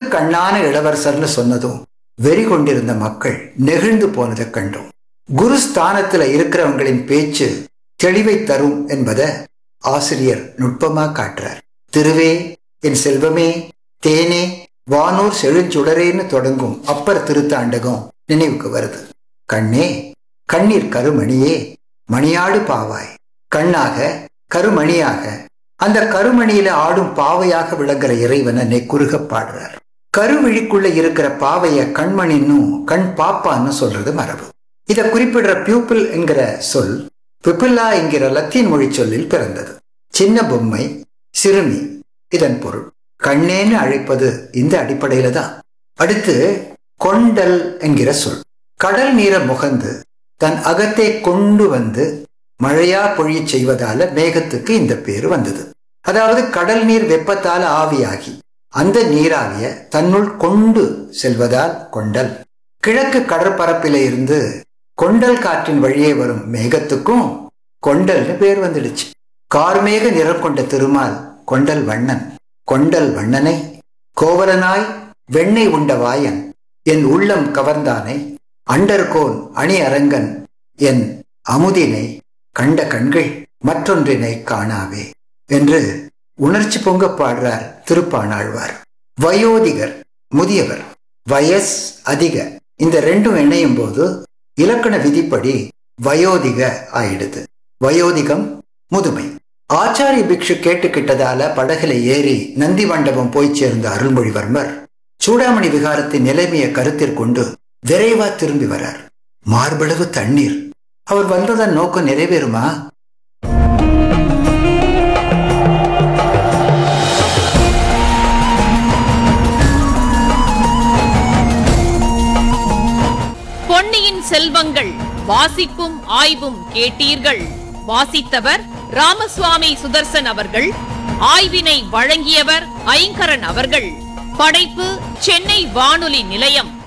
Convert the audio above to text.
கண்ணான இளவரசர்னு சொன்னதும் வெறி கொண்டிருந்த மக்கள் நெகிழ்ந்து போனதை கண்டோம் குரு ஸ்தானத்துல இருக்கிறவங்களின் பேச்சு தெளிவை தரும் என்பதை ஆசிரியர் நுட்பமா காட்டுறார் திருவே என் செல்வமே தேனே வானூர் செழுஞ்சுடரேன்னு தொடங்கும் அப்பர் திருத்தாண்டகம் நினைவுக்கு வருது கண்ணே கண்ணீர் கருமணியே மணியாடு பாவாய் கண்ணாக கருமணியாக அந்த கருமணியில ஆடும் பாவையாக விளங்குற இறைவனை நெக்குருக பாடுறார் கருவிழிக்குள்ள இருக்கிற பாவைய கண்மணின்னும் கண் பாப்பான்னு சொல்றது மரபு இதை குறிப்பிடுற பியூப்பிள் என்கிற சொல் பிபில்லா என்கிற லத்தீன் மொழி சொல்லில் பிறந்தது சின்ன பொம்மை சிறுமி இதன் பொருள் கண்ணேன்னு அழைப்பது இந்த அடிப்படையில தான் அடுத்து கொண்டல் என்கிற சொல் கடல் நீரை முகந்து தன் அகத்தை கொண்டு வந்து மழையா பொழியச் செய்வதால மேகத்துக்கு இந்த பேரு வந்தது அதாவது கடல் நீர் வெப்பத்தால ஆவியாகி அந்த நீராவிய தன்னுள் கொண்டு செல்வதால் கொண்டல் கிழக்கு கடற்பரப்பில இருந்து கொண்டல் காற்றின் வழியே வரும் மேகத்துக்கும் கொண்டல்னு பேர் வந்துடுச்சு கார்மேக நிறம் கொண்ட திருமால் கொண்டல் வண்ணன் கொண்டல் வண்ணனை கோவலனாய் வெண்ணெய் உண்ட வாயன் என் உள்ளம் கவர்ந்தானை அண்டர்கோன் அணி அரங்கன் என் அமுதினை கண்ட கண்கள் மற்றொன்றினை காணாவே என்று உணர்ச்சி பொங்க பாடுறார் திருப்பாணாழ்வார் வயோதிகர் முதியவர் வயஸ் அதிக இந்த ரெண்டும் இணையும் போது இலக்கண விதிப்படி வயோதிக ஆயிடுது வயோதிகம் முதுமை ஆச்சாரிய பிக்ஷு கேட்டுக்கிட்டதால படகுல ஏறி நந்தி மண்டபம் போய் சேர்ந்த அருள்மொழிவர்மர் சூடாமணி விகாரத்தின் நிலைமையை கருத்தில் கொண்டு விரைவா திரும்பி வரார் மார்பளவு தண்ணீர் அவர் வந்ததன் நோக்கம் நிறைவேறுமா பொன்னியின் செல்வங்கள் வாசிப்பும் ஆய்வும் கேட்டீர்கள் வாசித்தவர் ராமசுவாமி சுதர்சன் அவர்கள் ஆய்வினை வழங்கியவர் ஐங்கரன் அவர்கள் படைப்பு சென்னை வானொலி நிலையம்